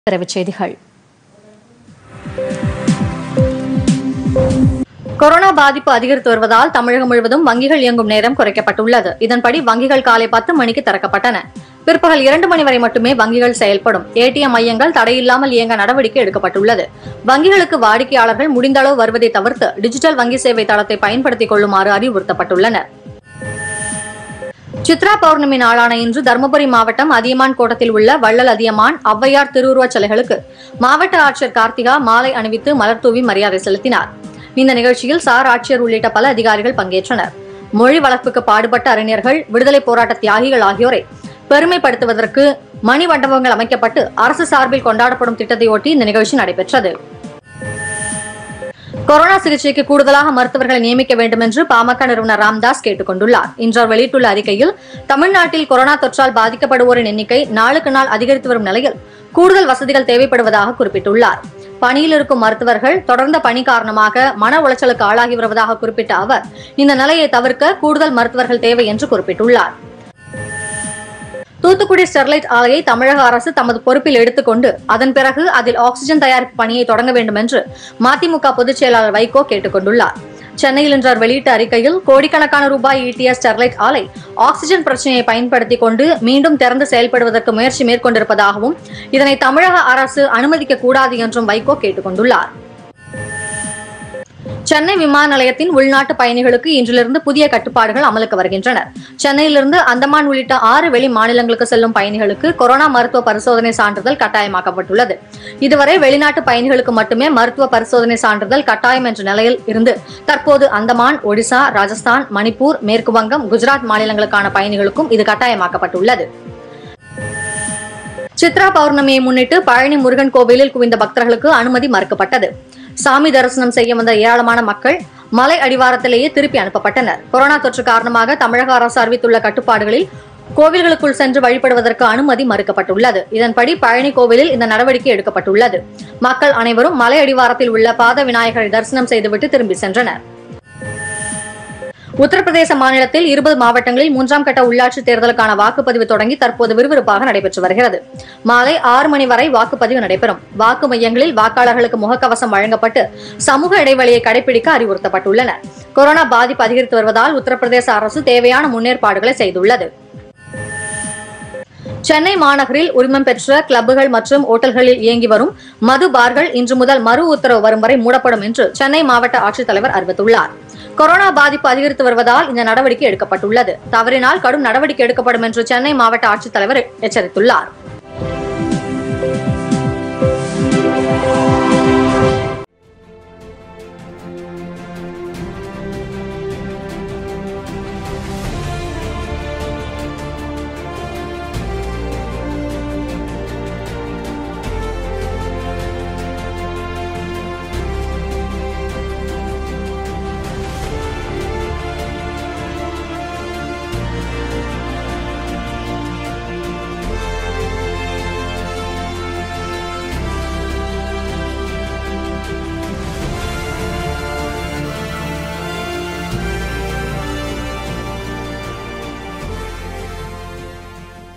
பிறவிச் செய்திகள் கொரோனா பாதிப்பு அதிகரித்து வருவதால் தமிழகம் முழுவதும் வங்கிகள் இயங்கும் நேரம் குறைக்கப்பட்டுள்ளது இதன்படி வங்கிகள் காலை பத்து மணிக்கு திறக்கப்பட்டன பிற்பகல் இரண்டு மணி வரை மட்டுமே வங்கிகள் செயல்படும் ஏடிஎம் மையங்கள் தடையில்லாமல் இயங்க நடவடிக்கை எடுக்கப்பட்டுள்ளது வங்கிகளுக்கு வாடிக்கையாளர்கள் முடிந்த அளவு வருவதை தவிர்த்து டிஜிட்டல் வங்கி சேவை தளத்தை பயன்படுத்திக் கொள்ளுமாறு அறிவுறுத்தப்பட்டுள்ளனர் சித்ரா பௌர்ணமி நாளான இன்று தருமபுரி மாவட்டம் அதியமான் கோட்டத்தில் உள்ள வள்ளல் அதியமான் ஔவையார் திருவுருவச் சிலைகளுக்கு மாவட்ட ஆட்சியர் கார்த்திகா மாலை அணிவித்து மலர்தூவி மரியாதை செலுத்தினார் இந்த நிகழ்ச்சியில் சார் ஆட்சியர் உள்ளிட்ட பல அதிகாரிகள் பங்கேற்றனர் மொழி வளர்ப்புக்கு பாடுபட்ட அறிஞர்கள் விடுதலை போராட்ட தியாகிகள் ஆகியோரை பெருமைப்படுத்துவதற்கு மணி மண்டபங்கள் அமைக்கப்பட்டு அரசு சார்பில் கொண்டாடப்படும் திட்டத்தையொட்டி இந்த நிகழ்ச்சி நடைபெற்றது கொரோனா சிகிச்சைக்கு கூடுதலாக மருத்துவர்களை நியமிக்க வேண்டும் என்று பாமக நிறுவனர் ராம்தாஸ் கேட்டுக் கொண்டுள்ளார் இன்று அவர் வெளியிட்டுள்ள அறிக்கையில் தமிழ்நாட்டில் கொரோனா தொற்றால் பாதிக்கப்படுவோரின் எண்ணிக்கை நாளுக்கு நாள் அதிகரித்து வரும் நிலையில் கூடுதல் வசதிகள் தேவைப்படுவதாக குறிப்பிட்டுள்ளார் பணியில் இருக்கும் மருத்துவர்கள் தொடர்ந்த பணி காரணமாக மன உளைச்சலுக்கு ஆளாகி வருவதாக குறிப்பிட்ட அவர் இந்த நிலையை தவிர்க்க கூடுதல் மருத்துவர்கள் தேவை என்று குறிப்பிட்டுள்ளார் தூத்துக்குடி ஸ்டெர்லைட் ஆலையை தமிழக அரசு தமது பொறுப்பில் எடுத்துக்கொண்டு அதன் பிறகு அதில் ஆக்ஸிஜன் தயாரிப்பு பணியை தொடங்க வேண்டும் என்று மதிமுக பொதுச் செயலாளர் வைகோ கேட்டுக் கொண்டுள்ளார் சென்னையில் இன்று அவர் வெளியிட்ட அறிக்கையில் கோடிக்கணக்கான ரூபாய் ஈட்டிய ஸ்டெர்லைட் ஆலை ஆக்ஸிஜன் பிரச்சனையை பயன்படுத்திக் கொண்டு மீண்டும் திறந்து செயல்படுவதற்கு முயற்சி மேற்கொண்டிருப்பதாகவும் இதனை தமிழக அரசு அனுமதிக்க கூடாது என்றும் வைகோ கேட்டுக் கொண்டுள்ளார் சென்னை விமான நிலையத்தின் உள்நாட்டு பயணிகளுக்கு இன்றிலிருந்து புதிய கட்டுப்பாடுகள் அமலுக்கு வருகின்றன சென்னையிலிருந்து அந்தமான் உள்ளிட்ட ஆறு வெளி மாநிலங்களுக்கு செல்லும் பயணிகளுக்கு கொரோனா மருத்துவ பரிசோதனை சான்றிதழ் கட்டாயமாக்கப்பட்டுள்ளது இதுவரை வெளிநாட்டு பயணிகளுக்கு மட்டுமே மருத்துவ பரிசோதனை சான்றிதழ் கட்டாயம் என்ற நிலையில் இருந்து தற்போது அந்தமான் ஒடிசா ராஜஸ்தான் மணிப்பூர் மேற்கு வங்கம் குஜராத் மாநிலங்களுக்கான பயணிகளுக்கும் இது கட்டாயமாக்கப்பட்டுள்ளது சித்ரா பௌர்ணமியை முன்னிட்டு பழனி முருகன் கோவிலில் குவிந்த பக்தர்களுக்கு அனுமதி மறுக்கப்பட்டது சாமி தரிசனம் செய்ய வந்த ஏராளமான மக்கள் மலை அடிவாரத்திலேயே திருப்பி அனுப்பப்பட்டனர் கொரோனா தொற்று காரணமாக தமிழக அரசு அறிவித்துள்ள கட்டுப்பாடுகளில் கோவில்களுக்குள் சென்று வழிபடுவதற்கு அனுமதி மறுக்கப்பட்டுள்ளது இதன்படி பழனி கோவிலில் இந்த நடவடிக்கை எடுக்கப்பட்டுள்ளது மக்கள் அனைவரும் மலை அடிவாரத்தில் உள்ள பாத விநாயகரை தரிசனம் செய்துவிட்டு திரும்பி சென்றனர் உத்தரப்பிரதேச மாநிலத்தில் இருபது மாவட்டங்களில் மூன்றாம் கட்ட உள்ளாட்சி தேர்தலுக்கான வாக்குப்பதிவு தொடங்கி தற்போது விறுவிறுப்பாக நடைபெற்று வருகிறது மாலை ஆறு மணி வரை வாக்குப்பதிவு நடைபெறும் வாக்கு மையங்களில் வாக்காளர்களுக்கு முகக்கவசம் வழங்கப்பட்டு சமூக இடைவெளியை கடைபிடிக்க அறிவுறுத்தப்பட்டுள்ளனர் கொரோனா பாதிப்பு அதிகரித்து வருவதால் உத்தரப்பிரதேச அரசு தேவையான முன்னேற்பாடுகளை செய்துள்ளது சென்னை மாநகரில் உரிமம் பெற்ற கிளப்புகள் மற்றும் ஓட்டல்களில் இயங்கி வரும் மது பார்கள் இன்று முதல் மறு உத்தரவு வரும் வரை மூடப்படும் என்று சென்னை மாவட்ட ஆட்சித்தலைவர் அறிவித்துள்ளார் கொரோனா பாதிப்பு அதிகரித்து வருவதால் இந்த நடவடிக்கை எடுக்கப்பட்டுள்ளது தவறினால் கடும் நடவடிக்கை எடுக்கப்படும் என்று சென்னை மாவட்ட ஆட்சித்தலைவர் எச்சரித்துள்ளார்